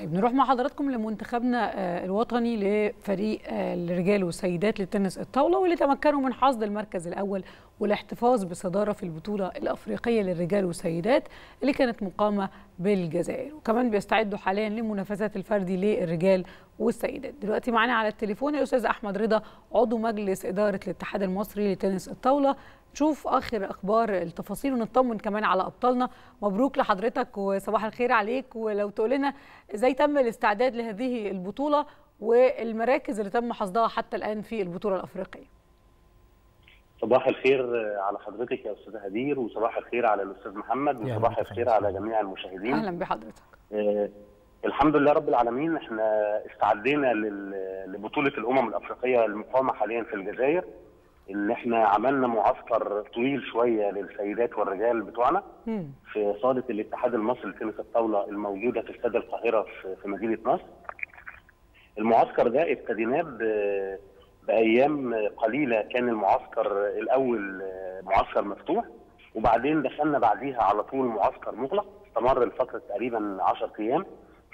طيب نروح مع حضراتكم لمنتخبنا الوطني لفريق الرجال والسيدات للتنس الطاوله واللي تمكنوا من حصد المركز الاول والاحتفاظ بصداره في البطوله الافريقيه للرجال والسيدات اللي كانت مقامه بالجزائر وكمان بيستعدوا حاليا لمنافسات الفردي للرجال والسيدات دلوقتي معانا على التليفون الاستاذ احمد رضا عضو مجلس اداره الاتحاد المصري لتنس الطاوله نشوف اخر اخبار التفاصيل ونطمن كمان على ابطالنا مبروك لحضرتك وصباح الخير عليك ولو تقول لنا ازاي تم الاستعداد لهذه البطوله والمراكز اللي تم حصدها حتى الان في البطوله الافريقيه صباح الخير على حضرتك يا استاذ هدير وصباح الخير على الاستاذ محمد وصباح الخير على جميع المشاهدين اهلا بحضرتك آه الحمد لله رب العالمين احنا استعدينا لبطوله الامم الافريقيه المقامه حاليا في الجزائر اللي احنا عملنا معسكر طويل شويه للسيدات والرجال بتوعنا في صاله الاتحاد المصري لتنس الطاوله الموجوده في استاد القاهره في مدينه نصر. المعسكر ده ابتديناه بايام قليله كان المعسكر الاول معسكر مفتوح وبعدين دخلنا بعديها على طول معسكر مغلق استمر لفتره تقريبا 10 ايام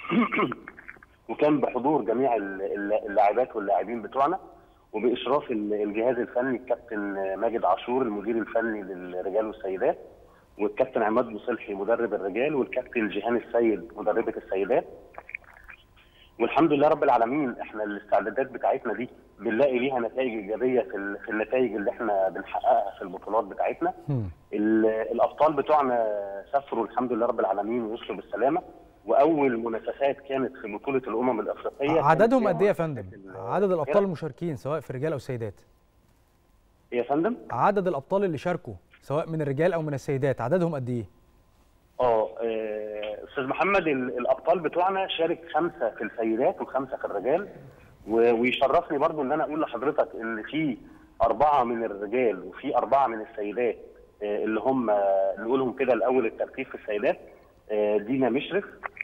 وكان بحضور جميع اللاعبات واللاعبين بتوعنا وباشراف الجهاز الفني الكابتن ماجد عاشور المدير الفني للرجال والسيدات والكابتن عماد مصلحي مدرب الرجال والكابتن جيهان السيد مدربه السيدات والحمد لله رب العالمين احنا الاستعدادات بتاعتنا دي بنلاقي ليها نتائج ايجابيه في في النتائج اللي احنا بنحققها في البطولات بتاعتنا الابطال بتوعنا سافروا الحمد لله رب العالمين ووصلوا بالسلامه واول منافسات كانت في بطوله الامم الافريقيه عددهم قد ايه يا فندم عدد الابطال المشاركين سواء في رجال او سيدات يا فندم عدد الابطال اللي شاركوا سواء من الرجال او من السيدات عددهم قد ايه اه استاذ محمد الابطال بتوعنا شارك خمسه في السيدات وخمسه في الرجال ويشرفني برضو ان انا اقول لحضرتك ان في اربعه من الرجال وفي اربعه من السيدات اللي هم نقولهم كده الاول الترتيب في السيدات دينا مشرف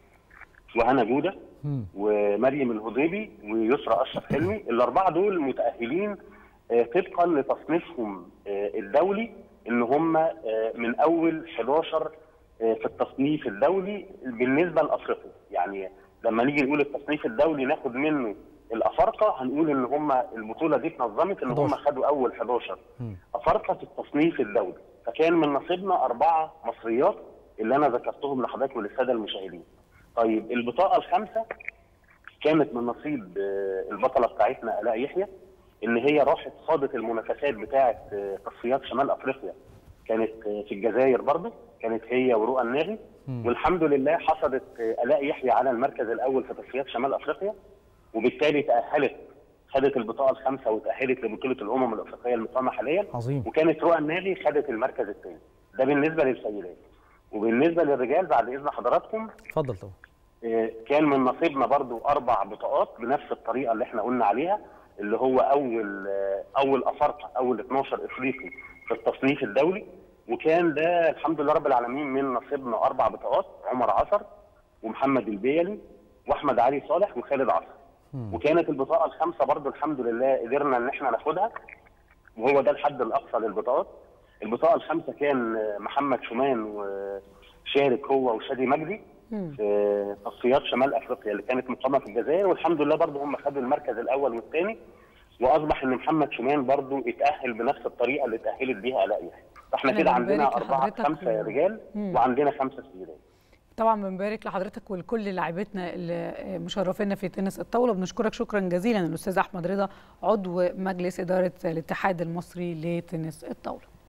وهنا جوده ومريم الهضيبي ويسرى اشرف حلمي الاربعه دول متاهلين طبقا لتصنيفهم الدولي ان هم من اول 11 في التصنيف الدولي بالنسبه لافريقيا يعني لما نيجي نقول التصنيف الدولي ناخد منه الافارقه هنقول ان هم البطوله دي اتنظمت ان هم خدوا اول 11 افارقه في التصنيف الدولي فكان من نصيبنا اربعه مصريات اللي انا ذكرتهم لحضرتك وللساده المشاهدين. طيب البطاقه الخامسه كانت من نصيب البطله بتاعتنا الاء يحيى ان هي راحت خاضت المنافسات بتاعه تصفيات شمال افريقيا كانت في الجزائر برضه كانت هي ورؤى الناغي والحمد لله حصدت الاء يحيى على المركز الاول في تصفيات شمال افريقيا وبالتالي تاهلت خدت البطاقه الخامسه وتاهلت لبطوله الامم الافريقيه المقامه حاليا عظيم وكانت رؤى الناغي خدت المركز الثاني ده بالنسبه للسيدات وبالنسبه للرجال بعد اذن حضراتكم اتفضل طبعا كان من نصيبنا برضو اربع بطاقات بنفس الطريقه اللي احنا قلنا عليها اللي هو اول اول افارقه اول 12 افريقي في التصنيف الدولي وكان ده الحمد لله رب العالمين من نصيبنا اربع بطاقات عمر عصر ومحمد البيلي واحمد علي صالح وخالد عصر وكانت البطاقه الخامسه برضو الحمد لله قدرنا ان احنا ناخدها وهو ده الحد الاقصى للبطاقات البطاقه الخامسه كان محمد شومان وشارك هو وشادي مجدي في تصفيات شمال افريقيا اللي كانت مقامه في الجزائر والحمد لله برضه هم خدوا المركز الاول والثاني واصبح ان محمد شومان برضه اتاهل بنفس الطريقه اللي اتاهلت بيها الاء يحيى فاحنا كده عندنا اربعه خمسه رجال وعندنا خمسه سيدات طبعا بنبارك لحضرتك ولكل لاعبتنا اللي مشرفينا في تنس الطاوله بنشكرك شكرا جزيلا الاستاذ احمد رضا عضو مجلس اداره الاتحاد المصري لتنس الطاوله